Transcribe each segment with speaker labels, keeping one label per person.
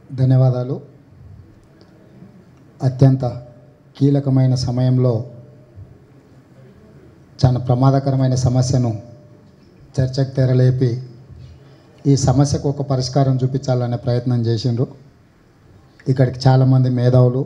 Speaker 1: ధన్యవాదాలు అత్యంత కీలకమైన సమయంలో చాలా ప్రమాదకరమైన సమస్యను చర్చకు తెరలేపి ఈ సమస్యకు ఒక పరిష్కారం చూపించాలనే ప్రయత్నం చేసిండ్రు ఇక్కడికి చాలామంది మేధావులు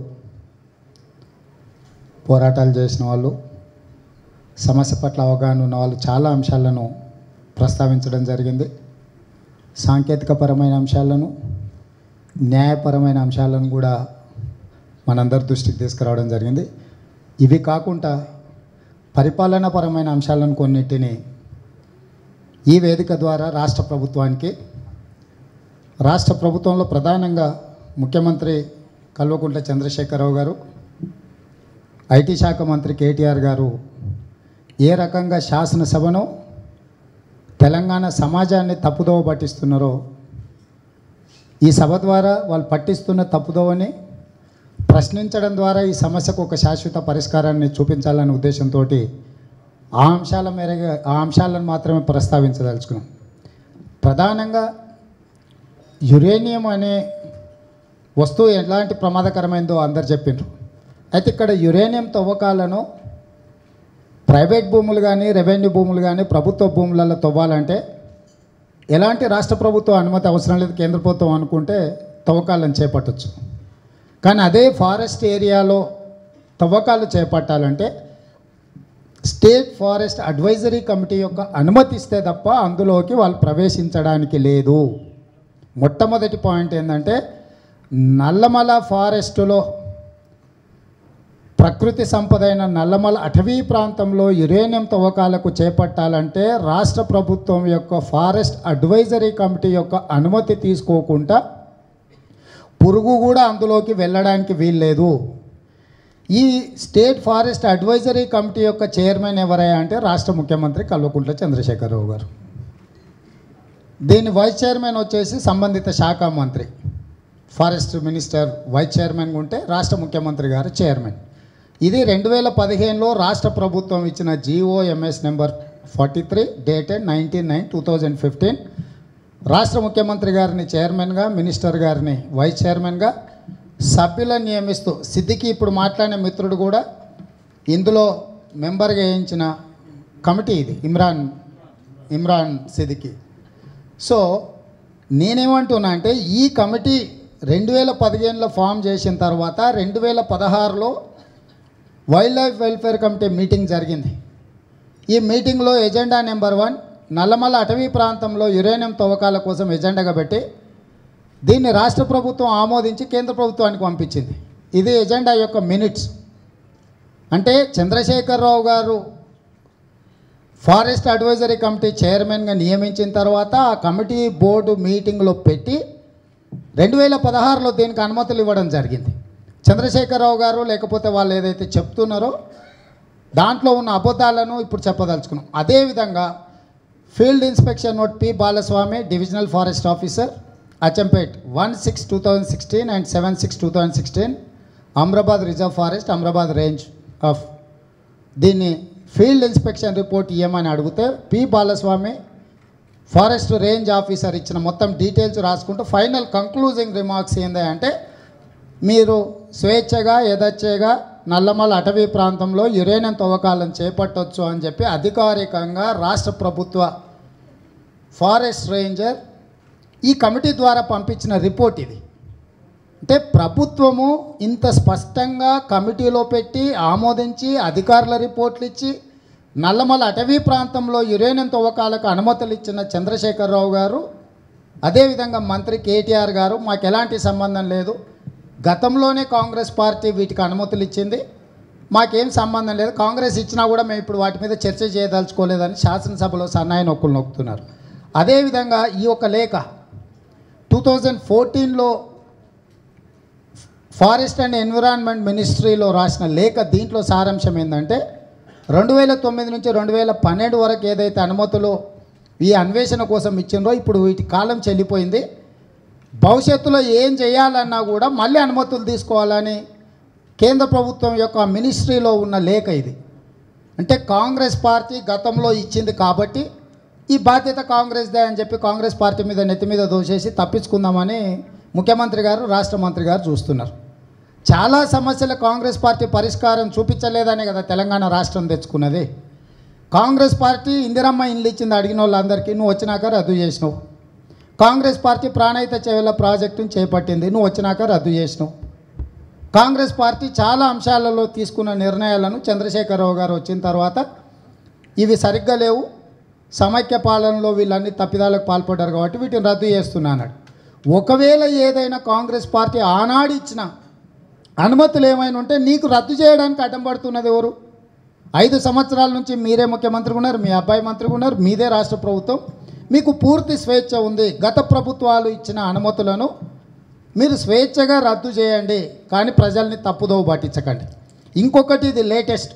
Speaker 1: పోరాటాలు చేసిన వాళ్ళు సమస్య పట్ల అవగాహన ఉన్న వాళ్ళు చాలా అంశాలను ప్రస్తావించడం జరిగింది సాంకేతికపరమైన అంశాలను న్యాయపరమైన అంశాలను కూడా మనందరి దృష్టికి తీసుకురావడం జరిగింది ఇవి కాకుండా పరిపాలనాపరమైన అంశాలను కొన్నిటిని ఈ వేదిక ద్వారా రాష్ట్ర ప్రభుత్వానికి రాష్ట్ర ప్రభుత్వంలో ప్రధానంగా ముఖ్యమంత్రి కల్వకుంట్ల చంద్రశేఖరరావు గారు ఐటీ శాఖ మంత్రి కేటీఆర్ గారు ఏ రకంగా శాసనసభను తెలంగాణ సమాజాన్ని తప్పుదోవ పట్టిస్తున్నారో ఈ సభ ద్వారా వాళ్ళు పట్టిస్తున్న తప్పుదోవని ప్రశ్నించడం ద్వారా ఈ సమస్యకు ఒక శాశ్వత పరిష్కారాన్ని చూపించాలనే ఉద్దేశంతో ఆ అంశాల మేరకు ఆ అంశాలను మాత్రమే ప్రస్తావించదలుచుకున్నాం ప్రధానంగా యురేనియం అనే వస్తువు ఎలాంటి ప్రమాదకరమైందో అందరు చెప్పిండ్రు అయితే ఇక్కడ యురేనియం తవ్వకాలను ప్రైవేట్ భూములు కానీ రెవెన్యూ భూములు కానీ ప్రభుత్వ భూములలో తవ్వాలంటే ఎలాంటి రాష్ట్ర ప్రభుత్వం అనుమతి అవసరం లేదు కేంద్ర ప్రభుత్వం అనుకుంటే తవ్వకాలను చేపట్టచ్చు కానీ అదే ఫారెస్ట్ ఏరియాలో తవ్వకాలు చేపట్టాలంటే స్టేట్ ఫారెస్ట్ అడ్వైజరీ కమిటీ యొక్క అనుమతి ఇస్తే తప్ప అందులోకి వాళ్ళు ప్రవేశించడానికి లేదు మొట్టమొదటి పాయింట్ ఏంటంటే నల్లమల ఫారెస్టులో ప్రకృతి సంపద అయిన నల్లమల అటవీ ప్రాంతంలో యురేనియం తవ్వకాలకు చేపట్టాలంటే రాష్ట్ర ప్రభుత్వం యొక్క ఫారెస్ట్ అడ్వైజరీ కమిటీ యొక్క అనుమతి తీసుకోకుండా పురుగు కూడా అందులోకి వెళ్ళడానికి వీల్లేదు ఈ స్టేట్ ఫారెస్ట్ అడ్వైజరీ కమిటీ యొక్క చైర్మన్ ఎవరయ్యా అంటే రాష్ట్ర ముఖ్యమంత్రి కల్వకుంట్ల చంద్రశేఖరరావు గారు దీని వైస్ చైర్మన్ వచ్చేసి సంబంధిత శాఖ మంత్రి ఫారెస్ట్ మినిస్టర్ వైస్ చైర్మన్ ఉంటే రాష్ట్ర ముఖ్యమంత్రి గారు చైర్మన్ ఇది రెండు వేల పదిహేనులో రాష్ట్ర ప్రభుత్వం ఇచ్చిన GOMS number forty three dated nineteen nine two thousand fifteen రాష్ట్ర ముఖ్యమంత్రి గారిని చైర్మన్గా మినిస్టర్ గారిని వైస్ చైర్మన్గా సభ్యులను నియమిస్తూ సిద్దికి ఇప్పుడు మాట్లాడిన మిత్రుడు కూడా ఇందులో మెంబర్గా వేయించిన కమిటీ ఇది ఇమ్రాన్ ఇమ్రాన్ సిద్దికి సో నేనేమంటున్నా అంటే ఈ కమిటీ రెండు వేల పదిహేనులో ఫామ్ చేసిన తర్వాత రెండు వేల పదహారులో wildlife welfare committee meeting జరిగింది ఈ మీటింగ్లో ఎజెండా నెంబర్ వన్ నల్లమల అటవీ ప్రాంతంలో యురేనియం తవ్వకాల కోసం ఎజెండాగా పెట్టి దీన్ని రాష్ట్ర ప్రభుత్వం ఆమోదించి కేంద్ర ప్రభుత్వానికి పంపించింది ఇది ఎజెండా యొక్క మినిట్స్ అంటే చంద్రశేఖరరావు గారు ఫారెస్ట్ అడ్వైజరీ కమిటీ చైర్మన్గా నియమించిన తర్వాత ఆ కమిటీ బోర్డు మీటింగ్లో పెట్టి రెండు వేల పదహారులో దీనికి అనుమతులు ఇవ్వడం జరిగింది చంద్రశేఖరరావు గారు లేకపోతే వాళ్ళు ఏదైతే చెప్తున్నారో దాంట్లో ఉన్న అబద్ధాలను ఇప్పుడు చెప్పదలుచుకున్నాం అదేవిధంగా field inspection note P Balaswamy divisional forest officer Achampet one six two thousand sixteen and seven six two thousand sixteen Amrabad reserve forest Amrabad range of దీన్ని ఫీల్డ్ ఇన్స్పెక్షన్ రిపోర్ట్ ఇవ్వమని అడిగితే P Balaswamy forest range officer ఇచ్చిన మొత్తం డీటెయిల్స్ రాసుకుంటూ ఫైనల్ కంక్లూజింగ్ రిమార్క్స్ ఏంది అంటే మీరు స్వేచ్ఛగా యథేచ్ఛగా నల్లమల అటవీ ప్రాంతంలో యురేనియం తవ్వకాలను చేపట్టొచ్చు అని చెప్పి అధికారికంగా రాష్ట్ర ప్రభుత్వ ఫారెస్ట్ రేంజర్ ఈ కమిటీ ద్వారా పంపించిన రిపోర్ట్ ఇది అంటే ప్రభుత్వము ఇంత స్పష్టంగా కమిటీలో పెట్టి ఆమోదించి అధికారుల రిపోర్ట్లు ఇచ్చి నల్లమల అటవీ ప్రాంతంలో యురేనియం తవ్వకాలకు అనుమతులు ఇచ్చిన చంద్రశేఖరరావు గారు అదేవిధంగా మంత్రి కేటీఆర్ గారు మాకు ఎలాంటి సంబంధం లేదు గతంలోనే కాంగ్రెస్ పార్టీ వీటికి అనుమతులు ఇచ్చింది మాకేం సంబంధం లేదు కాంగ్రెస్ ఇచ్చినా కూడా మేము ఇప్పుడు వాటి మీద చర్చ చేయదలుచుకోలేదని శాసనసభలో సన్నాయి నొక్కులు నొక్కుతున్నారు అదేవిధంగా ఈ యొక్క లేఖ టూ థౌజండ్ ఫోర్టీన్లో ఫారెస్ట్ అండ్ ఎన్విరాన్మెంట్ మినిస్ట్రీలో రాసిన లేఖ దీంట్లో సారాంశం ఏంటంటే రెండు వేల తొమ్మిది నుంచి రెండు వేల పన్నెండు వరకు ఏదైతే అనుమతులు ఈ అన్వేషణ కోసం ఇచ్చిండ్రో ఇప్పుడు వీటి కాలం చెల్లిపోయింది భవిష్యత్తులో ఏం చేయాలన్నా కూడా మళ్ళీ అనుమతులు తీసుకోవాలని కేంద్ర ప్రభుత్వం యొక్క మినిస్ట్రీలో ఉన్న లేఖ ఇది అంటే కాంగ్రెస్ పార్టీ గతంలో ఇచ్చింది కాబట్టి ఈ బాధ్యత కాంగ్రెస్దే అని చెప్పి కాంగ్రెస్ పార్టీ మీద నెత్తి మీద దోసేసి తప్పించుకుందామని ముఖ్యమంత్రి గారు రాష్ట్ర మంత్రి గారు చూస్తున్నారు చాలా సమస్యల కాంగ్రెస్ పార్టీ పరిష్కారం చూపించలేదనే కదా తెలంగాణ రాష్ట్రం తెచ్చుకున్నది కాంగ్రెస్ పార్టీ ఇందిరమ్మ ఇండ్లు ఇచ్చింది అడిగిన వాళ్ళందరికీ నువ్వు వచ్చినాక రద్దు చేసినావు కాంగ్రెస్ పార్టీ ప్రాణహిత చెవుల ప్రాజెక్టును చేపట్టింది నువ్వు వచ్చినాక రద్దు చేసినావు కాంగ్రెస్ పార్టీ చాలా అంశాలలో తీసుకున్న నిర్ణయాలను చంద్రశేఖరరావు గారు వచ్చిన తర్వాత ఇవి సరిగ్గా లేవు సమైక్య పాలనలో వీళ్ళన్ని తప్పిదాలకు పాల్పడ్డారు కాబట్టి వీటిని రద్దు చేస్తున్నాడు ఒకవేళ ఏదైనా కాంగ్రెస్ పార్టీ ఆనాడు ఇచ్చిన అనుమతులు ఏమైనా ఉంటే నీకు రద్దు చేయడానికి అడ్డం పడుతున్నది ఎవరు ఐదు సంవత్సరాల నుంచి మీరే ముఖ్యమంత్రిగా ఉన్నారు మీ అబ్బాయి మంత్రిగా ఉన్నారు మీదే రాష్ట్ర ప్రభుత్వం మీకు పూర్తి స్వేచ్ఛ ఉంది గత ప్రభుత్వాలు ఇచ్చిన అనుమతులను మీరు స్వేచ్ఛగా రద్దు చేయండి కానీ ప్రజల్ని తప్పుదోవ పట్టించకండి ఇంకొకటి ఇది latest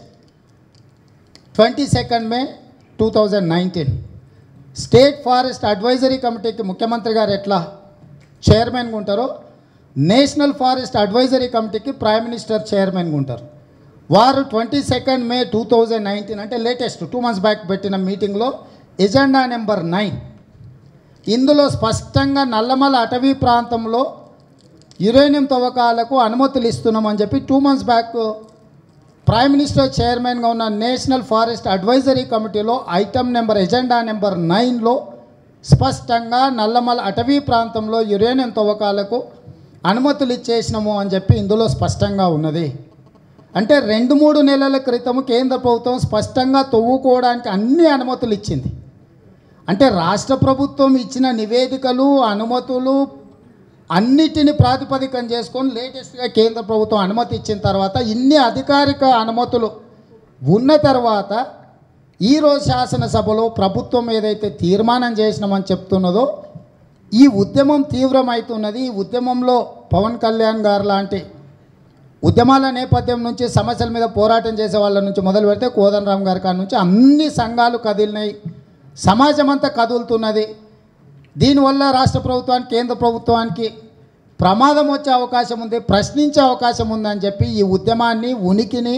Speaker 1: twenty second May two thousand nineteen state forest advisory కమిటీకి ముఖ్యమంత్రి గారు ఎట్లా చైర్మన్గా ఉంటారో నేషనల్ ఫారెస్ట్ అడ్వైజరీ కమిటీకి ప్రైమ్ మినిస్టర్ చైర్మన్గా ఉంటారు వారు twenty second May two thousand nineteen అంటే లేటెస్ట్ టూ మంత్స్ బ్యాక్ పెట్టిన మీటింగ్లో ఎజెండా నెంబర్ నైన్ ఇందులో స్పష్టంగా నల్లమల అటవీ ప్రాంతంలో యురేనియం తవ్వకాలకు అనుమతులు ఇస్తున్నామని చెప్పి two months back prime minister చైర్మన్గా ఉన్న నేషనల్ ఫారెస్ట్ అడ్వైజరీ కమిటీలో ఐటమ్ నెంబర్ ఎజెండా నెంబర్ నైన్లో స్పష్టంగా నల్లమల అటవీ ప్రాంతంలో యురేనియం తవ్వకాలకు అనుమతులు ఇచ్చేసినాము అని చెప్పి ఇందులో స్పష్టంగా ఉన్నది అంటే రెండు మూడు నెలల క్రితం కేంద్ర ప్రభుత్వం స్పష్టంగా తవ్వుకోవడానికి అన్ని అనుమతులు ఇచ్చింది అంటే రాష్ట్ర ప్రభుత్వం ఇచ్చిన నివేదికలు అనుమతులు అన్నిటిని ప్రాతిపదికం చేసుకొని లేటెస్ట్గా కేంద్ర ప్రభుత్వం అనుమతి ఇచ్చిన తర్వాత ఇన్ని అధికారిక అనుమతులు ఉన్న తర్వాత ఈరోజు శాసనసభలో ప్రభుత్వం ఏదైతే తీర్మానం చేసినామని చెప్తున్నదో ఈ ఉద్యమం తీవ్రమవుతున్నది ఈ ఉద్యమంలో పవన్ కళ్యాణ్ గారు లాంటి ఉద్యమాల నేపథ్యం నుంచి సమస్యల మీద పోరాటం చేసే వాళ్ళ నుంచి మొదలు పెడితే కోదండరామ్ గారి కాడ నుంచి అన్ని సంఘాలు కదిలినాయి సమాజం అంతా కదులుతున్నది దీనివల్ల రాష్ట్ర ప్రభుత్వానికి కేంద్ర ప్రభుత్వానికి ప్రమాదం వచ్చే అవకాశం ఉంది ప్రశ్నించే అవకాశం ఉందని చెప్పి ఈ ఉద్యమాన్ని ఉనికిని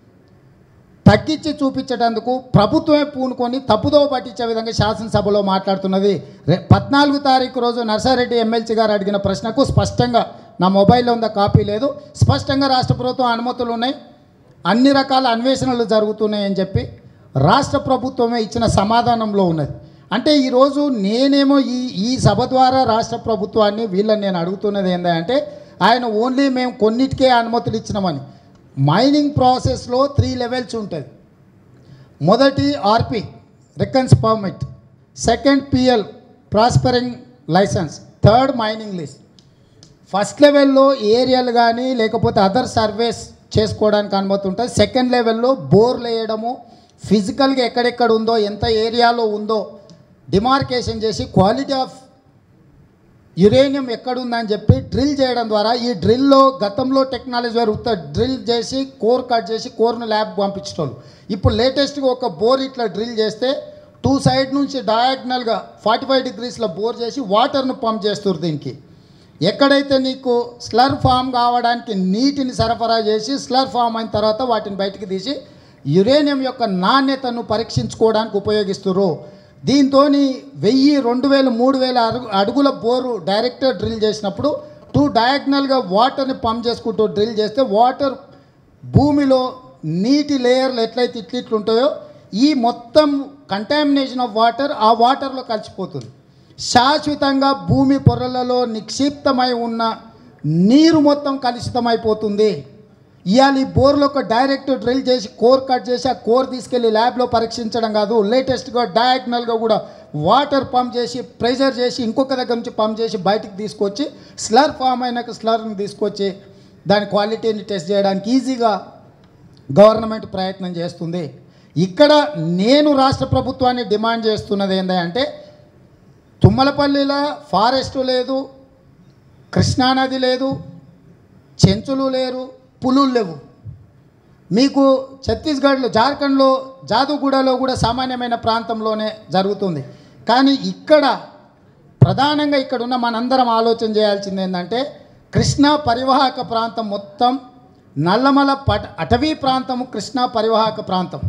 Speaker 1: తగ్గించి చూపించడానికి ప్రభుత్వమే పూనుకొని తప్పుదోవ పట్టించే విధంగా శాసనసభలో మాట్లాడుతున్నది రే- పద్నాలుగు తారీఖు రోజు నర్సారెడ్డి ఎమ్మెల్సీ గారు అడిగిన ప్రశ్నకు స్పష్టంగా నా మొబైల్లో ఉందా కాపీ లేదు స్పష్టంగా రాష్ట్ర ప్రభుత్వం అనుమతులు ఉన్నాయి అన్ని రకాల అన్వేషణలు జరుగుతున్నాయి అని చెప్పి రాష్ట్ర ప్రభుత్వమే ఇచ్చిన సమాధానంలో ఉన్నది అంటే ఈరోజు నేనేమో ఈ ఈ సభ ద్వారా రాష్ట్ర ప్రభుత్వాన్ని వీళ్ళని నేను అడుగుతున్నది ఏంటంటే ఆయన ఓన్లీ మేము కొన్నిటికే అనుమతులు ఇచ్చినామని మైనింగ్ ప్రాసెస్లో త్రీ లెవెల్స్ ఉంటుంది మొదటి RP recon permit second PL prospecting licence third mining lease first లెవెల్లో ఏరియల్ కానీ లేకపోతే అదర్ సర్వేస్ చేసుకోవడానికి అనుమతి ఉంటుంది సెకండ్ లెవెల్లో బోర్లు వేయడము ఫిజికల్గా ఎక్కడెక్కడ ఉందో ఎంత ఏరియాలో ఉందో డిమార్కేషన్ చేసి క్వాలిటీ ఆఫ్ యురేనియం ఎక్కడుందని చెప్పి డ్రిల్ చేయడం ద్వారా ఈ డ్రిల్లో గతంలో టెక్నాలజీ వారు ఉత్త డ్రిల్ చేసి కోర్ కట్ చేసి కోర్ను ల్యాబ్ పంపించేటోళ్ళు ఇప్పుడు లేటెస్ట్గా ఒక బోర్ ఇట్లా డ్రిల్ చేస్తే టూ సైడ్ నుంచి డయాగ్నల్గా ఫార్టీ ఫైవ్ డిగ్రీస్లో బోర్ చేసి వాటర్ను పంప్ చేస్తారు దీనికి ఎక్కడైతే నీకు స్లర్ ఫామ్ కావడానికి నీటిని సరఫరా చేసి స్లర్ ఫామ్ అయిన తర్వాత వాటిని బయటికి తీసి యురేనియం యొక్క నాణ్యతను పరీక్షించుకోవడానికి ఉపయోగిస్తున్నారు దీంతో వెయ్యి రెండు వేలు మూడు వేల అడుగు అడుగుల బోరు డైరెక్ట్ డ్రిల్ చేసినప్పుడు టూ డయాగ్నల్గా వాటర్ని పంప్ చేసుకుంటూ డ్రిల్ చేస్తే వాటర్ భూమిలో నీటి లేయర్లు ఎట్లయితే ఇట్లిట్లు ఉంటాయో ఈ మొత్తం కంటామినేషన్ ఆఫ్ వాటర్ ఆ వాటర్లో కలిసిపోతుంది శాశ్వతంగా భూమి పొరలలో నిక్షిప్తమై ఉన్న నీరు మొత్తం కలుషితమైపోతుంది ఇవాళ ఈ బోర్లో ఒక డైరెక్ట్ డ్రిల్ చేసి కోర్ కట్ చేసి ఆ కోర్ తీసుకెళ్ళి ల్యాబ్లో పరీక్షించడం కాదు లేటెస్ట్గా డయాగ్నల్గా కూడా వాటర్ పంప్ చేసి ప్రెషర్ చేసి ఇంకొక దగ్గర నుంచి పంప్ చేసి బయటికి తీసుకొచ్చి స్లర్ ఫామ్ అయినాక స్లర్ని తీసుకొచ్చి దాని క్వాలిటీని టెస్ట్ చేయడానికి ఈజీగా గవర్నమెంట్ ప్రయత్నం చేస్తుంది ఇక్కడ నేను రాష్ట్ర ప్రభుత్వాన్ని డిమాండ్ చేస్తున్నది ఏంటంటే తుమ్మలపల్లిలో ఫారెస్ట్ లేదు కృష్ణానది లేదు చెంచులు లేరు పులులు లేవు మీకు ఛత్తీస్గఢ్లో జార్ఖండ్లో జాదుగూడలో కూడా సామాన్యమైన ప్రాంతంలోనే జరుగుతుంది కానీ ఇక్కడ ప్రధానంగా ఇక్కడ ఉన్న మనందరం ఆలోచన చేయాల్సింది ఏంటంటే కృష్ణా పరివాహక ప్రాంతం మొత్తం నల్లమల పట అటవీ ప్రాంతము కృష్ణా పరివాహక ప్రాంతం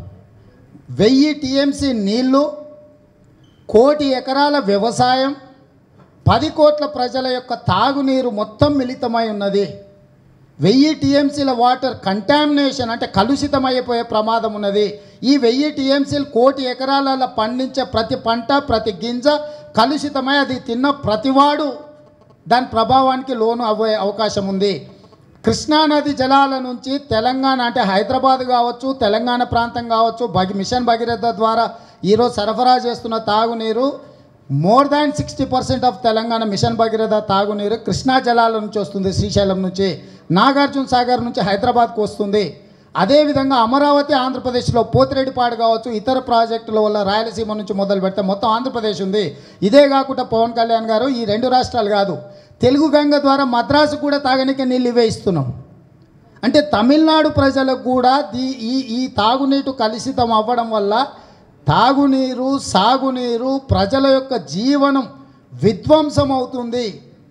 Speaker 1: వెయ్యి టీఎంసీ నీళ్లు కోటి ఎకరాల వ్యవసాయం పది కోట్ల ప్రజల యొక్క తాగునీరు మొత్తం మిళితమై ఉన్నది వెయ్యి టీఎంసీల వాటర్ కంటామినేషన్ అంటే కలుషితమైపోయే ప్రమాదం ఉన్నది ఈ వెయ్యి టీఎంసీలు కోటి ఎకరాలలో పండించే ప్రతి పంట ప్రతి గింజ కలుషితమై అది తిన్న ప్రతివాడు దాని ప్రభావానికి లోను అవ్వే అవకాశం ఉంది కృష్ణానది జలాల నుంచి తెలంగాణ అంటే హైదరాబాద్ కావచ్చు తెలంగాణ ప్రాంతం కావచ్చు భగి మిషన్ భగీరథ ద్వారా ఈరోజు సరఫరా చేస్తున్న తాగునీరు more than sixty percent of Telangana mission Bhagiratha తాగునీరు కృష్ణా జలాల నుంచి వస్తుంది శ్రీశైలం నుంచి నాగార్జున సాగర్ నుంచి హైదరాబాద్కు వస్తుంది అదేవిధంగా అమరావతి ఆంధ్రప్రదేశ్లో పోతిరెడ్డిపాడు కావచ్చు ఇతర ప్రాజెక్టుల వల్ల రాయలసీమ నుంచి మొదలు పెడితే మొత్తం ఆంధ్రప్రదేశ్ ఉంది ఇదే కాకుండా పవన్ కళ్యాణ్ గారు ఈ రెండు రాష్ట్రాలు కాదు తెలుగు గంగ ద్వారా మద్రాసు కూడా తాగనికే నీళ్ళు ఇవే ఇస్తున్నాం అంటే తమిళనాడు ప్రజలకు కూడా దీ ఈ ఈ తాగునీరు కలుషితం అవ్వడం వల్ల తాగునీరు సాగునీరు ప్రజల యొక్క జీవనం విధ్వంసం అవుతుంది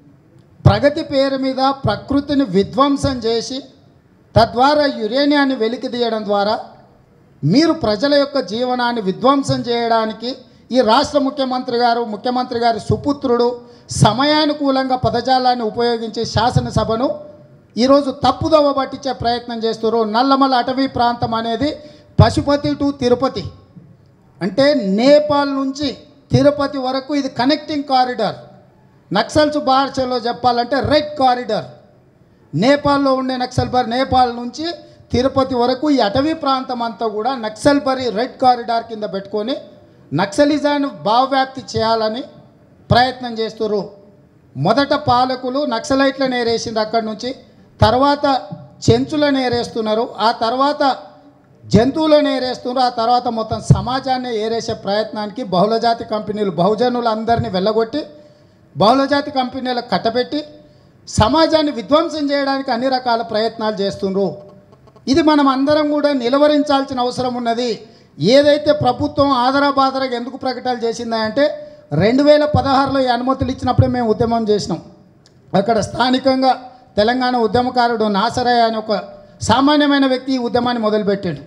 Speaker 1: ప్రగతి పేరు మీద ప్రకృతిని విధ్వంసం చేసి తద్వారా యురేనియాన్ని వెలికి తీయడం ద్వారా మీరు ప్రజల యొక్క జీవనాన్ని విధ్వంసం చేయడానికి ఈ రాష్ట్ర ముఖ్యమంత్రి గారు ముఖ్యమంత్రి గారి సుపుత్రుడు సమయానుకూలంగా పదజాలాన్ని ఉపయోగించి శాసనసభను ఈరోజు తప్పుదోవ పట్టించే ప్రయత్నం చేస్తున్నారు నల్లమల అటవీ ప్రాంతం అనేది పశుపతి టు తిరుపతి అంటే నేపాల్ నుంచి తిరుపతి వరకు ఇది కనెక్టింగ్ కారిడార్ నక్సల్స్ భాషలో చెప్పాలంటే రెడ్ కారిడార్ నేపాల్లో ఉండే నక్సల్బర్ నేపాల్ నుంచి తిరుపతి వరకు ఈ అటవీ ప్రాంతం అంతా కూడా నక్సల్బరి రెడ్ కారిడార్ కింద పెట్టుకొని నక్సలిజాన్ని భావవ్యాప్తి చేయాలని ప్రయత్నం చేస్తున్నారు మొదట పాలకులు నక్సలైట్లను ఏరేసిండ్రు అక్కడి నుంచి తర్వాత చెంచులను ఏరేస్తున్నారు ఆ తర్వాత జంతువులను ఏరేస్తున్నారు ఆ తర్వాత మొత్తం సమాజాన్ని ఏరేసే ప్రయత్నానికి బహుళజాతి కంపెనీలు బహుజనులందరినీ వెళ్ళగొట్టి బహుళజాతి కంపెనీలకు కట్టబెట్టి సమాజాన్ని విధ్వంసం చేయడానికి అన్ని రకాల ప్రయత్నాలు చేస్తుండ్రు ఇది మనం అందరం కూడా నిలవరించాల్సిన అవసరం ఉన్నది ఏదైతే ప్రభుత్వం ఆదరాబాదరగా ఎందుకు ప్రకటనలు చేసిందా అంటే రెండు వేల పదహారులో ఈ అనుమతులు ఇచ్చినప్పుడే మేము ఉద్యమం చేసినాం అక్కడ స్థానికంగా తెలంగాణ ఉద్యమకారుడు నాసరయ్య అనే ఒక సామాన్యమైన వ్యక్తి ఈ ఉద్యమాన్ని మొదలుపెట్టాడు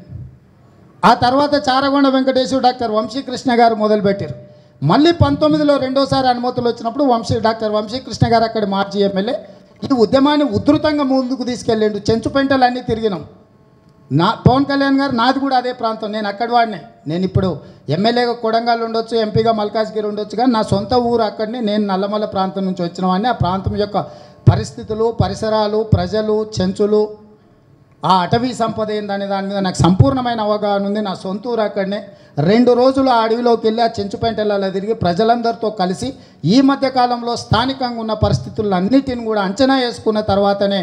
Speaker 1: ఆ తర్వాత చారగొండ వెంకటేశ్వర డాక్టర్ వంశీకృష్ణ గారు మొదలుపెట్టారు మళ్ళీ పంతొమ్మిదిలో రెండోసారి అనుమతులు వచ్చినప్పుడు వంశీ డాక్టర్ వంశీకృష్ణ గారు అక్కడ మాజీ ఎమ్మెల్యే ఈ ఉద్యమాన్ని ఉధృతంగా ముందుకు తీసుకెళ్ళిండు చెంచుపెంటలు అన్నీ తిరిగినాం నా పవన్ కళ్యాణ్ గారు నాది కూడా అదే ప్రాంతం నేను అక్కడి వాడినే నేను ఇప్పుడు ఎమ్మెల్యేగా కొడంగల్ ఉండొచ్చు ఎంపీగా మల్కాజ్గిరి ఉండొచ్చు కానీ నా సొంత ఊరు అక్కడనే నేను నల్లమల్ల ప్రాంతం నుంచి వచ్చిన వాడిని ఆ ప్రాంతం యొక్క పరిస్థితులు పరిసరాలు ప్రజలు చెంచులు ఆ అటవీ సంపద ఏందనే దాని మీద నాకు సంపూర్ణమైన అవగాహన ఉంది నా సొంత ఊరు అక్కడనే రెండు రోజులు ఆ అడవిలోకి వెళ్ళి ఆ చెంచుపెంటలలో తిరిగి ప్రజలందరితో కలిసి ఈ మధ్య కాలంలో స్థానికంగా ఉన్న పరిస్థితులన్నిటిని కూడా అంచనా వేసుకున్న తర్వాతనే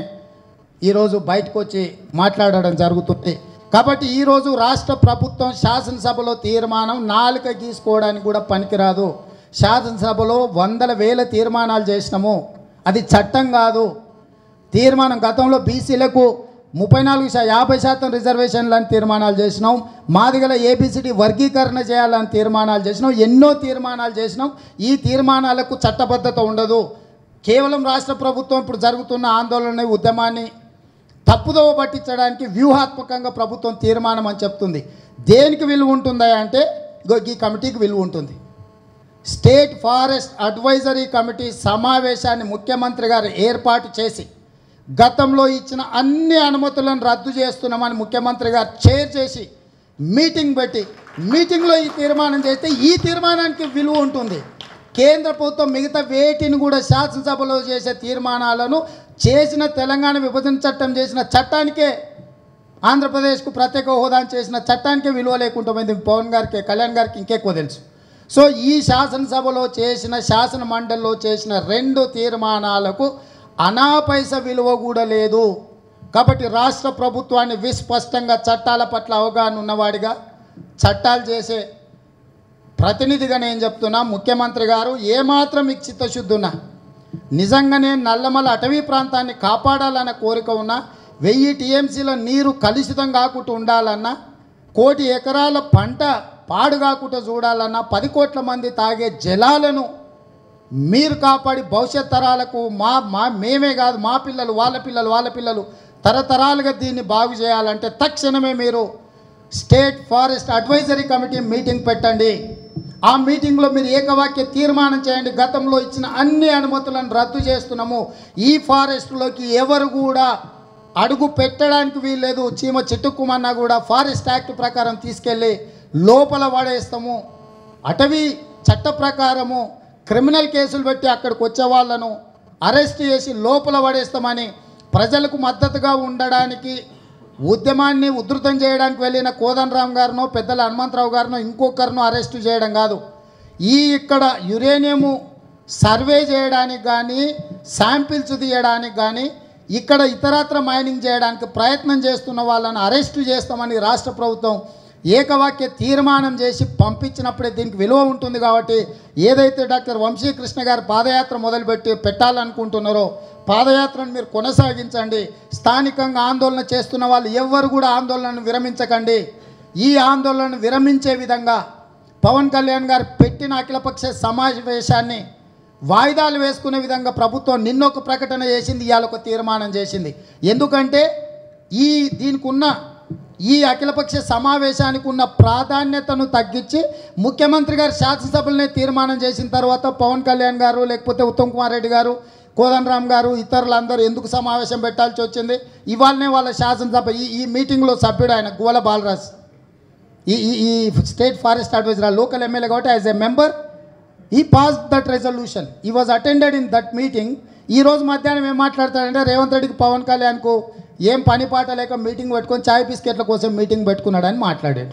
Speaker 1: ఈరోజు బయటకు వచ్చి మాట్లాడడం జరుగుతుంది కాబట్టి ఈరోజు రాష్ట్ర ప్రభుత్వం శాసనసభలో తీర్మానం నాలుక గీసుకోవడానికి కూడా పనికిరాదు శాసనసభలో వందల వేల తీర్మానాలు చేసినాము అది చట్టం కాదు తీర్మానం గతంలో బీసీలకు ముప్పై నాలుగు శా యాభై శాతం రిజర్వేషన్లని తీర్మానాలు చేసినాం మాదిగల ఏబిసిడి వర్గీకరణ చేయాలని తీర్మానాలు చేసినాం ఎన్నో తీర్మానాలు చేసినాం ఈ తీర్మానాలకు చట్టబద్ధత ఉండదు కేవలం రాష్ట్ర ప్రభుత్వం ఇప్పుడు జరుగుతున్న ఆందోళన ఉద్యమాన్ని తప్పుదోవ పట్టించడానికి వ్యూహాత్మకంగా ప్రభుత్వం తీర్మానం అని చెప్తుంది దేనికి విలువ ఉంటుందా అంటే ఇగో ఈ కమిటీకి విలువ ఉంటుంది స్టేట్ ఫారెస్ట్ అడ్వైజరీ కమిటీ సమావేశాన్ని ముఖ్యమంత్రి గారు ఏర్పాటు చేసి గతంలో ఇచ్చిన అన్ని అనుమతులను రద్దు చేస్తున్నామని ముఖ్యమంత్రి గారు చైర్ చేసి మీటింగ్ పెట్టి మీటింగ్లో ఈ తీర్మానం చేస్తే ఈ తీర్మానానికి విలువ ఉంటుంది కేంద్ర ప్రభుత్వం మిగతా వేటిని కూడా శాసనసభలో చేసే తీర్మానాలను చేసిన తెలంగాణ విభజన చట్టం చేసిన చట్టానికే ఆంధ్రప్రదేశ్కు ప్రత్యేక హోదా చేసిన చట్టానికే విలువ లేకుండా పోయింది పవన్ గారికి కళ్యాణ్ గారికి ఇంకెక్కువ తెలుసు సో ఈ శాసనసభలో చేసిన శాసన మండలిలో చేసిన రెండు తీర్మానాలకు అనాపైస విలువ కూడా లేదు కాబట్టి రాష్ట్ర ప్రభుత్వాన్ని విస్పష్టంగా చట్టాల పట్ల అవగాహన ఉన్నవాడిగా చట్టాలు చేసే ప్రతినిధిగా నేను చెప్తున్నా ముఖ్యమంత్రి గారు ఏమాత్రం మీకు చిత్తశుద్ధి ఉన్నా నిజంగానే నల్లమల అటవీ ప్రాంతాన్ని కాపాడాలన్న కోరిక ఉన్నా వెయ్యి టీఎంసీల నీరు కలుషితం కాకుండా ఉండాలన్నా కోటి ఎకరాల పంట పాడు కాకుండా చూడాలన్నా పది కోట్ల మంది తాగే జలాలను మీరు కాపాడి భవిష్యత్ తరాలకు మా మా మేమే కాదు మా పిల్లలు వాళ్ళ పిల్లలు వాళ్ళ పిల్లలు తరతరాలుగా దీన్ని బాగు చేయాలంటే తక్షణమే మీరు state forest advisory committee meeting పెట్టండి ఆ మీటింగ్లో మీరు ఏకవాక్య తీర్మానం చేయండి గతంలో ఇచ్చిన అన్ని అనుమతులను రద్దు చేస్తున్నాము ఈ ఫారెస్ట్లోకి ఎవరు కూడా అడుగు పెట్టడానికి వీల్లేదు చీమ చిట్టుకుమన్నా కూడా ఫారెస్ట్ యాక్ట్ ప్రకారం తీసుకెళ్ళి లోపల పడేస్తాము అటవీ చట్ట ప్రకారము క్రిమినల్ కేసులు పెట్టి అక్కడికి వచ్చే వాళ్ళను అరెస్ట్ చేసి లోపల పడేస్తామని ప్రజలకు మద్దతుగా ఉండడానికి ఉద్యమాన్ని ఉధృతం చేయడానికి వెళ్ళిన కోదండరామ్ గారినో పెద్దల హనుమంతరావు గారినో ఇంకొకరినో అరెస్ట్ చేయడం కాదు ఈ ఇక్కడ యురేనియము సర్వే చేయడానికి కానీ శాంపిల్స్ తీయడానికి కానీ ఇక్కడ ఇతరత్ర మైనింగ్ చేయడానికి ప్రయత్నం చేస్తున్న వాళ్ళని అరెస్టు చేస్తామని రాష్ట్ర ప్రభుత్వం ఏకవాక్య తీర్మానం చేసి పంపించినప్పుడే దీనికి విలువ ఉంటుంది కాబట్టి ఏదైతే డాక్టర్ వంశీకృష్ణ గారు పాదయాత్ర మొదలుపెట్టి పెట్టాలనుకుంటున్నారో పాదయాత్రను మీరు కొనసాగించండి స్థానికంగా ఆందోళన చేస్తున్న వాళ్ళు ఎవ్వరు కూడా ఆందోళనను విరమించకండి ఈ ఆందోళనను విరమించే విధంగా పవన్ కళ్యాణ్ గారు పెట్టిన అఖిలపక్ష సమావేశాన్ని వాయిదాలు వేసుకునే విధంగా ప్రభుత్వం నిన్నొక ప్రకటన చేసింది ఇవాళ ఒక తీర్మానం చేసింది ఎందుకంటే ఈ దీనికి ఉన్న ఈ అఖిలపక్ష సమావేశానికి ఉన్న ప్రాధాన్యతను తగ్గించి ముఖ్యమంత్రి గారు శాసనసభలనే తీర్మానం చేసిన తర్వాత పవన్ కళ్యాణ్ గారు లేకపోతే ఉత్తమ్ కుమార్ రెడ్డి గారు కోదండరామ్ గారు ఇతరులందరూ ఎందుకు సమావేశం పెట్టాల్సి వచ్చింది ఇవాళనే వాళ్ళ శాసనసభ ఈ ఈ మీటింగ్లో సభ్యుడు ఆయన గువల బాలరాజ్ ఈ ఈ ఈ state forest adviser local MLA కాబట్టి యాజ్ ఎ మెంబర్ ఈ పాస్ దట్ రెజల్యూషన్ ఈ was attended in that meeting ఈ రోజు మధ్యాహ్నం ఏం మాట్లాడతాడంటే రేవంత్ రెడ్డికి పవన్ కళ్యాణ్కు ఏం పని పాట లేక మీటింగ్ పెట్టుకొని చాయ్ బిస్కెట్ల కోసం మీటింగ్ పెట్టుకున్నాడని మాట్లాడాడు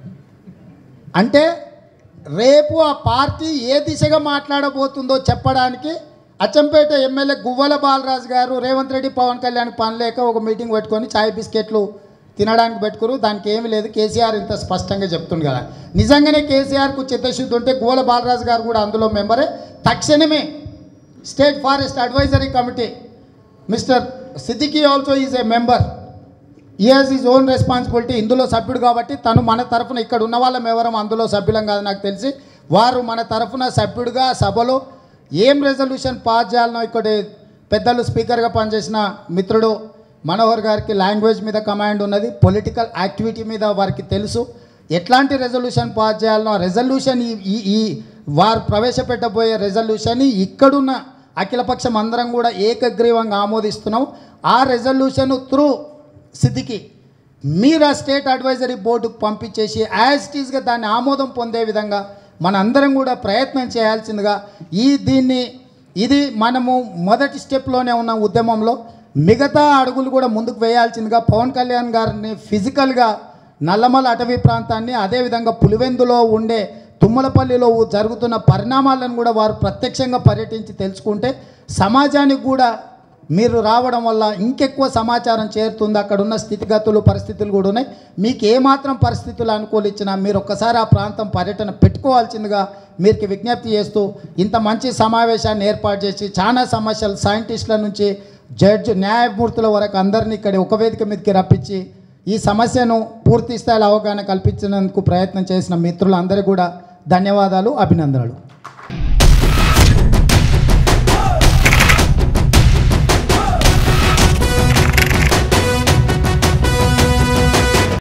Speaker 1: అంటే రేపు ఆ పార్టీ ఏ దిశగా మాట్లాడబోతుందో చెప్పడానికి అచ్చంపేట ఎమ్మెల్యే గువ్వల బాలరాజు గారు రేవంత్ రెడ్డి పవన్ కళ్యాణ్ పని లేక ఒక మీటింగ్ పెట్టుకొని చాయ్ బిస్కెట్లు తినడానికి పెట్టుకురు దానికి ఏమీ లేదు కేసీఆర్ ఇంత స్పష్టంగా చెప్తుంది కదా నిజంగానే కేసీఆర్కు చిత్తశుద్ధి ఉంటే గువ్వల బాలరాజు గారు కూడా అందులో మెంబరే తక్షణమే state forest advisory committee mister Siddiqui also is a member ఈ హాజ్ ఈజ్ ఓన్ రెస్పాన్సిబిలిటీ ఇందులో సభ్యుడు కాబట్టి తను మన తరఫున ఇక్కడ ఉన్న వాళ్ళం ఎవరం అందులో సభ్యులం కాదు నాకు తెలిసి వారు మన తరఫున సభ్యుడిగా సభలో ఏం రెజల్యూషన్ పాస్ చేయాలనో ఇక్కడ పెద్దలు స్పీకర్గా పనిచేసిన మిత్రుడు మనోహర్ గారికి లాంగ్వేజ్ మీద కమాండ్ ఉన్నది పొలిటికల్ యాక్టివిటీ మీద వారికి తెలుసు ఎట్లాంటి రెజల్యూషన్ పాస్ చేయాలనో ఆ రెజల్యూషన్ ఈ ఈ- ఈ వారు ప్రవేశపెట్టబోయే రెజల్యూషన్ని ఇక్కడున్న అఖిలపక్షం అందరం కూడా ఏకగ్రీవంగా ఆమోదిస్తున్నాం ఆ రెజల్యూషన్ త్రూ సిద్దికి మీరు ఆ స్టేట్ అడ్వైజరీ బోర్డుకు పంపించేసి యాజ్ ఇట్ ఈస్గా దాన్ని ఆమోదం పొందే విధంగా మన అందరం కూడా ప్రయత్నం చేయాల్సిందిగా ఈ దీన్ని ఇది మనము మొదటి స్టెప్లోనే ఉన్న ఉద్యమంలో మిగతా అడుగులు కూడా ముందుకు వేయాల్సిందిగా పవన్ కళ్యాణ్ గారిని ఫిజికల్గా నల్లమల అటవీ ప్రాంతాన్ని అదేవిధంగా పులివెందులో ఉండే తుమ్మలపల్లిలో జరుగుతున్న పరిణామాలను కూడా వారు ప్రత్యక్షంగా పర్యటించి తెలుసుకుంటే సమాజానికి కూడా మీరు రావడం వల్ల ఇంకెక్కువ సమాచారం చేరుతుంది అక్కడ ఉన్న స్థితిగతులు పరిస్థితులు కూడా ఉన్నాయి మీకు ఏమాత్రం పరిస్థితులు అనుకూలించినా మీరు ఒక్కసారి ఆ ప్రాంతం పర్యటన పెట్టుకోవాల్సిందిగా మీకు విజ్ఞప్తి చేస్తూ ఇంత మంచి సమావేశాన్ని ఏర్పాటు చేసి చాలా సమస్యలు సైంటిస్టుల నుంచి జడ్జి న్యాయమూర్తుల వరకు అందరినీ ఇక్కడ ఒక వేదిక మీదకి రప్పించి ఈ సమస్యను పూర్తి స్థాయిలో అవగాహన కల్పించినందుకు ప్రయత్నం చేసిన మిత్రులందరికీ కూడా ధన్యవాదాలు అభినందనలు